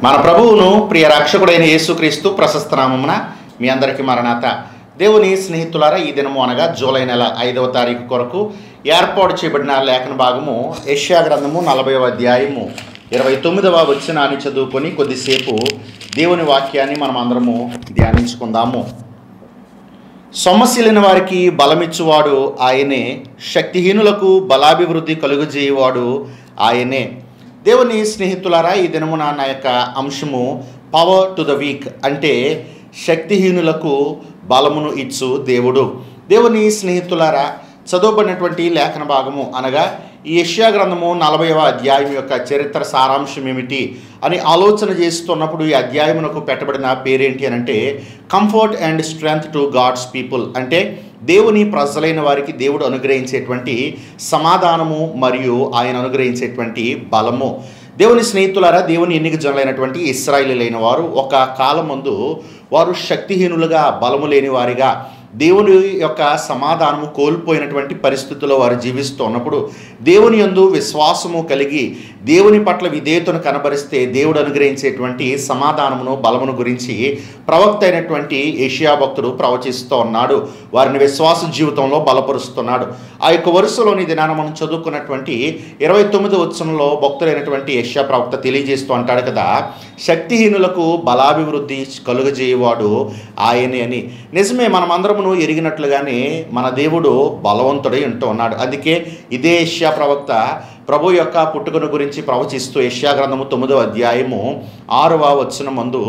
మన ప్రభువును ప్రియ రక్షకుడైన యేసుక్రీస్తు ప్రశస్త నామమున మీ అందరికీ మరణాత దేవుని స్నేహితులారా ఈ దినము అనగా జూలై నెల ఐదవ తారీఖు కొరకు ఏర్పాటు చేయబడిన లేఖన భాగము యెషయా గ్రంథము నలభైవ అధ్యాయము ఇరవై తొమ్మిదవ వచ్చినాన్ని చదువుకొని కొద్దిసేపు దేవుని వాక్యాన్ని మనం అందరము ధ్యానించుకుందాము సొమ్మశీలిన వారికి బలమిచ్చువాడు ఆయనే శక్తిహీనులకు బలాభివృద్ధి కలుగజేయవాడు ఆయనే దేవుని స్నేహితులారా ఈ దినమున నా యొక్క అంశము పవర్ టు ద వీక్ అంటే శక్తిహీనులకు బలమును ఇచ్చు దేవుడు దేవుని స్నేహితులారా చదవబడినటువంటి లేఖన భాగము అనగా ఈ యెషయా గ్రంథము నలభైవ అధ్యాయం యొక్క చరిత్ర సారాంశం ఏమిటి అని ఆలోచన చేస్తున్నప్పుడు ఈ అధ్యాయమునకు పెట్టబడిన పేరేంటి అని అంటే comfort and strength to gods people అంటే దేవుని ప్రజలైన వారికి దేవుడు అనుగ్రహించేటువంటి సమాధానము మరియు ఆయన అనుగ్రహించేటువంటి బలము దేవుని స్నేహితులారా దేవుని ఎన్నిక జనులైనటువంటి ఇస్రాయిలీలైన వారు ఒక కాలం ముందు వారు శక్తిహీనులుగా బలము లేని వారిగా దేవుని యొక్క సమాధానము కోల్పోయినటువంటి పరిస్థితుల్లో వారు జీవిస్తూ ఉన్నప్పుడు దేవుని యందు విశ్వాసము కలిగి దేవుని పట్ల విధేయతను కనబరిస్తే దేవుడు అనుగ్రహించేటువంటి సమాధానమును బలమును గురించి ప్రవక్త అయినటువంటి ఏషియా భక్తుడు ప్రవచిస్తూ ఉన్నాడు వారిని విశ్వాస జీవితంలో బలపరుస్తున్నాడు ఆ యొక్క వరుసలోని దినాన మనం చదువుకున్నటువంటి ఇరవై తొమ్మిది వచ్చంలో భక్తుడైనటువంటి యష్యా ప్రవక్త తెలియజేస్తూ అంటాడు కదా శక్తిహీనులకు బలాభివృద్ధి కలుగజేయవాడు ఆయనే అని నిజమే మనమందరమును ఎరిగినట్లుగానే మన దేవుడు బలవంతుడై ఉంటూ ఉన్నాడు అందుకే ఇదే యష్యా ప్రవక్త ప్రభు యొక్క పుట్టుకను గురించి ప్రవచిస్తూ యష్యా గ్రంథము తొమ్మిదో అధ్యాయము ఆరవ వచ్చిన మందు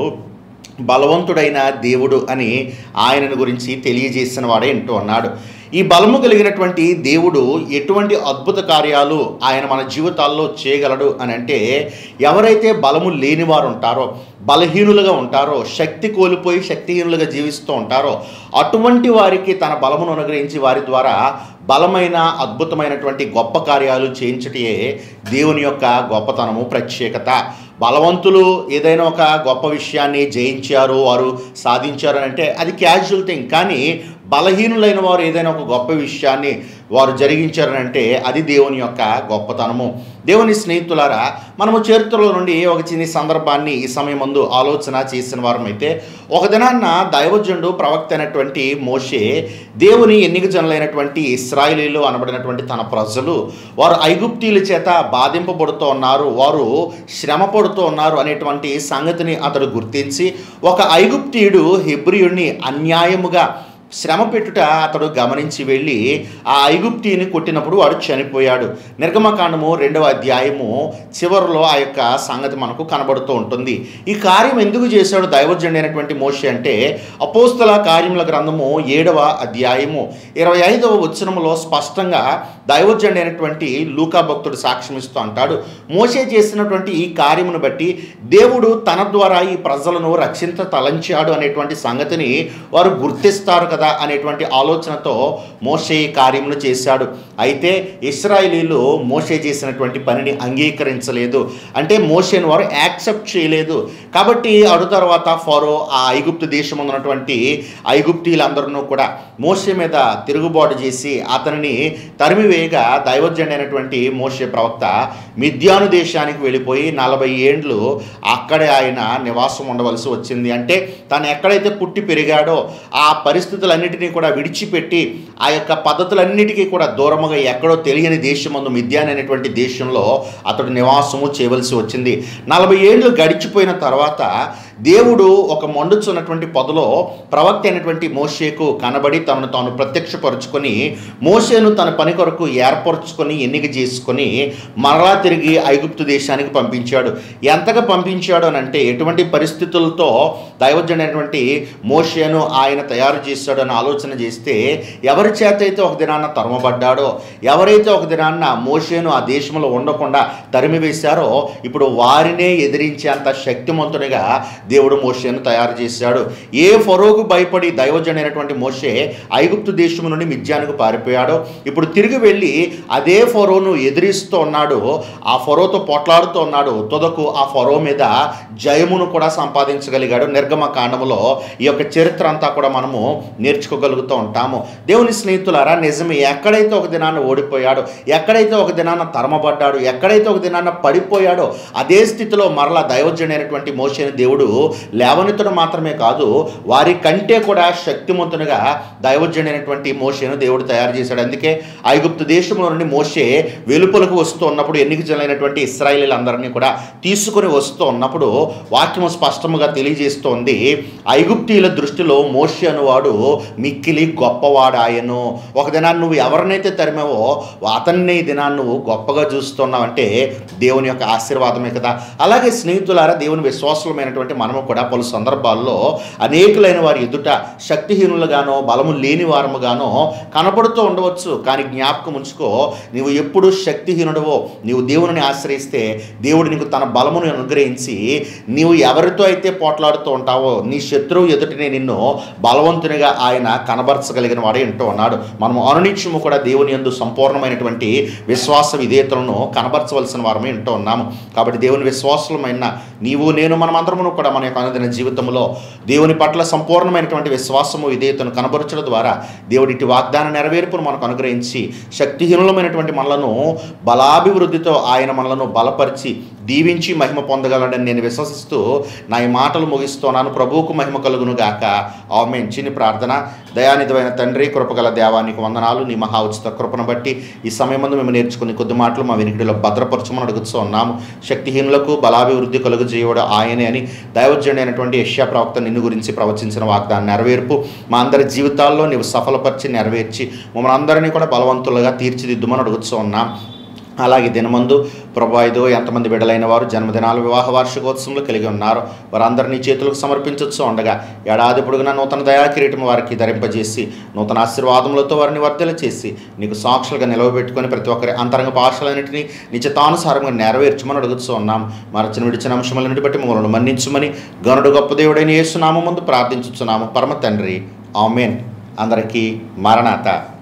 బలవంతుడైన దేవుడు అని ఆయనను గురించి తెలియజేసిన వాడే అంటూ ఉన్నాడు ఈ బలము కలిగినటువంటి దేవుడు ఎటువంటి అద్భుత కార్యాలు ఆయన మన జీవితాల్లో చేయగలడు అని అంటే ఎవరైతే బలము లేనివారు ఉంటారో బలహీనులుగా ఉంటారో శక్తి కోల్పోయి శక్తిహీనులుగా జీవిస్తూ ఉంటారో అటువంటి వారికి తన బలమును అనుగ్రహించి వారి ద్వారా బలమైన అద్భుతమైనటువంటి గొప్ప కార్యాలు చేయించటే దేవుని యొక్క గొప్పతనము ప్రత్యేకత బలవంతులు ఏదైనా ఒక గొప్ప విషయాన్ని జయించారు వారు సాధించారు అంటే అది క్యాజువల్ థింగ్ కానీ బలహీనులైన వారు ఏదైనా ఒక గొప్ప విషయాన్ని వారు జరిగించారనంటే అది దేవుని యొక్క గొప్పతనము దేవుని స్నేహితులారా మనము చరిత్రలో నుండి ఒక చిన్న సందర్భాన్ని ఈ సమయం ముందు ఆలోచన చేసిన వారమైతే ఒక దినాన్న దైవజనుడు ప్రవక్త అయినటువంటి మోషే దేవుని ఎన్నిక జనులైనటువంటి ఇస్రాయిలీలు అనబడినటువంటి తన ప్రజలు వారు ఐగుప్తీల చేత బాధింపబడుతూ ఉన్నారు వారు శ్రమ పడుతూ ఉన్నారు అనేటువంటి సంగతిని అతడు గుర్తించి ఒక ఐగుప్తీయుడు హెబ్రియుడిని అన్యాయముగా శ్రమ పెట్టుట అతడు గమనించి వెళ్ళి ఆ ఐగుప్తిని కొట్టినప్పుడు వాడు చనిపోయాడు నిర్గమకాండము రెండవ అధ్యాయము చివరిలో ఆ యొక్క సంగతి మనకు కనబడుతూ ఉంటుంది ఈ కార్యం ఎందుకు చేశాడు దైవజండి అయినటువంటి మోషి అంటే అపోస్తల కార్యముల గ్రంథము ఏడవ అధ్యాయము ఇరవై ఐదవ వచనములో స్పష్టంగా దైవజండి అయినటువంటి లూకా భక్తుడు సాక్ష్యమిస్తూ అంటాడు మోసే చేసినటువంటి ఈ కార్యమును బట్టి దేవుడు తన ద్వారా ఈ ప్రజలను రక్షించ తలంచాడు అనేటువంటి సంగతిని వారు గుర్తిస్తారు కదా అనేటువంటి ఆలోచనతో మోషే ఈ కార్యమును చేశాడు అయితే ఇస్రాయేలీలు మోషే చేసినటువంటి పనిని అంగీకరించలేదు అంటే మోషేను వారు యాక్సెప్ట్ చేయలేదు కాబట్టి అడు తర్వాత ఫారో ఆ ఐగుప్తు దేశం ఉన్నటువంటి ఐగుప్తీలందరూ కూడా మోషే మీద తిరుగుబాటు చేసి అతనిని తరిమివేయగా దైవజండి అయినటువంటి మోషే ప్రవక్త మిథ్యాను దేశానికి వెళ్ళిపోయి నలభై ఏండ్లు అక్కడే ఆయన నివాసం ఉండవలసి వచ్చింది అంటే తను ఎక్కడైతే పుట్టి పెరిగాడో ఆ పరిస్థితులన్నిటినీ కూడా విడిచిపెట్టి ఆ యొక్క పద్ధతులన్నిటికీ కూడా దూరముగా ఎక్కడో తెలియని దేశమందు మిథ్యాన్ అనేటువంటి దేశంలో అతడు నివాసము చేయవలసి వచ్చింది నలభై ఏళ్ళు గడిచిపోయిన తర్వాత దేవుడు ఒక మండుచున్నటువంటి పొదలో ప్రవక్త అయినటువంటి మోషేకు కనబడి తనను తాను ప్రత్యక్షపరుచుకొని మోషేను తన పని కొరకు ఏర్పరచుకొని ఎన్నిక చేసుకొని మరలా తిరిగి ఐగుప్తు దేశానికి పంపించాడు ఎంతగా పంపించాడు అని అంటే ఎటువంటి పరిస్థితులతో దైవజనైనటువంటి మోషేను ఆయన తయారు చేశాడు అని ఆలోచన చేస్తే ఎవరి చేత అయితే ఒక దినాన్న తరమబడ్డాడో ఎవరైతే ఒక దినాన్న మోషేను ఆ దేశంలో ఉండకుండా తరిమివేశారో ఇప్పుడు వారినే ఎదిరించేంత శక్తిమంతునిగా దేవుడు మోషేను తయారు చేశాడు ఏ ఫరోకు భయపడి దైవజనైనటువంటి మోషే ఐగుప్తు దేశం నుండి మిథ్యానికి పారిపోయాడో ఇప్పుడు తిరిగి వెళ్ళి అదే ఫరోను ఎదిరిస్తూ ఉన్నాడు ఆ ఫరోతో పోట్లాడుతూ ఉన్నాడు తుదకు ఆ ఫరో మీద జయమును కూడా సంపాదించగలిగాడు నిర్గమ కాండములో ఈ యొక్క చరిత్ర అంతా కూడా మనము నేర్చుకోగలుగుతూ ఉంటాము దేవుని స్నేహితులారా నిజమే ఎక్కడైతే ఒక దినాన్ని ఓడిపోయాడో ఎక్కడైతే ఒక దినాన్న తరమబడ్డాడు ఎక్కడైతే ఒక దినాన్న పడిపోయాడో అదే స్థితిలో మరలా దైవజనైనటువంటి మోషేని దేవుడు లేవనెత్తడం మాత్రమే కాదు వారి కంటే కూడా శక్తిమంతునిగా దైవజనైనటువంటి మోషేను దేవుడు తయారు చేశాడు అందుకే ఐగుప్తు దేశంలో నుండి మోషే వెలుపలకు వస్తూ ఉన్నప్పుడు ఎన్నిక జలైనటువంటి ఇస్రాయిలీలందరినీ కూడా తీసుకుని వస్తూ ఉన్నప్పుడు వాక్యము స్పష్టముగా తెలియజేస్తోంది ఐగుప్తీయుల దృష్టిలో మోషే అనువాడు మిక్కిలి గొప్పవాడాయను ఒక దినాన్ని నువ్వు ఎవరినైతే తరిమావో అతన్ని ఈ దినాన్ని నువ్వు గొప్పగా చూస్తున్నావంటే దేవుని యొక్క ఆశీర్వాదమే కదా అలాగే స్నేహితులారా దేవుని విశ్వాసమైనటువంటి మనము కూడా పలు సందర్భాల్లో అనేకులైన వారి ఎదుట శక్తిహీనులుగానో బలము లేని వారముగానో కనపడుతూ ఉండవచ్చు కానీ జ్ఞాపకం ఉంచుకో నీవు ఎప్పుడు శక్తిహీనుడవో నీవు దేవుని ఆశ్రయిస్తే దేవుడు నీకు తన బలమును అనుగ్రహించి నీవు ఎవరితో అయితే పోట్లాడుతూ ఉంటావో నీ శత్రువు ఎదుటిని నిన్ను బలవంతునిగా ఆయన కనబరచగలిగిన వాడే అంటూ ఉన్నాడు మనము అనునిత్యము కూడా దేవుని యందు సంపూర్ణమైనటువంటి విశ్వాస విధేయతలను కనబరచవలసిన వారమే అంటూ ఉన్నాము కాబట్టి దేవుని విశ్వాసమైన నీవు నేను మనమందరమును కూడా మన యొక్క అనుదిన జీవితంలో దేవుని పట్ల సంపూర్ణమైనటువంటి విశ్వాసము విధేయతను కనబరచడం ద్వారా దేవుడి ఇటు వాగ్దాన నెరవేర్పును మనకు అనుగ్రహించి శక్తిహీనులమైనటువంటి మనలను బలాభివృద్ధితో ఆయన మనలను బలపరిచి దీవించి మహిమ పొందగలడని నేను విశ్వసిస్తూ నా ఈ మాటలు ముగిస్తున్నాను ప్రభువుకు మహిమ కలుగును గాక ఆమె చిన్ని ప్రార్థన దయానిధమైన తండ్రి కృపగల దేవానికి వందనాలు నీ మహా ఉచిత కృపను బట్టి ఈ సమయం ముందు మేము నేర్చుకుని కొద్ది మాటలు మా వినికిడిలో భద్రపరచమని అడుగుతూ ఉన్నాము శక్తిహీనులకు బలాభివృద్ధి కలుగు చేయడం ఆయనే అని దైవజ్ఞుడు అయినటువంటి యష్యా ప్రవక్త నిన్ను గురించి ప్రవచించిన వాగ్దాన్ని నెరవేర్పు మా అందరి జీవితాల్లో నీవు సఫలపరిచి నెరవేర్చి మమ్మల్ని అందరినీ కూడా బలవంతులుగా తీర్చిదిద్దుమని అడుగుతూ ఉన్నాం అలాగే దినమందు ప్రభా ఇదో ఎంతమంది బిడ్డలైన వారు జన్మదినాలు వివాహ వార్షికోత్సవంలో కలిగి ఉన్నారు వారందరినీ చేతులకు సమర్పించవచ్చు ఉండగా ఏడాది పొడుగున నూతన దయా కిరీటం వారికి ధరింపజేసి నూతన ఆశీర్వాదములతో వారిని వర్ధల చేసి నీకు సాక్షులుగా నిలవబెట్టుకొని ప్రతి ఒక్కరి అంతరంగ భాషలన్నింటినీ నిశ్చితానుసారంగా నెరవేర్చమని అడుగుతూ ఉన్నాం మరచిన విడిచిన అంశములన్నిటి బట్టి మమ్మల్ని మన్నించమని గనుడు గొప్ప దేవుడైన యేసునామం ముందు ప్రార్థించుచున్నాము పరమ తండ్రి ఆమెన్ అందరికీ మరణాత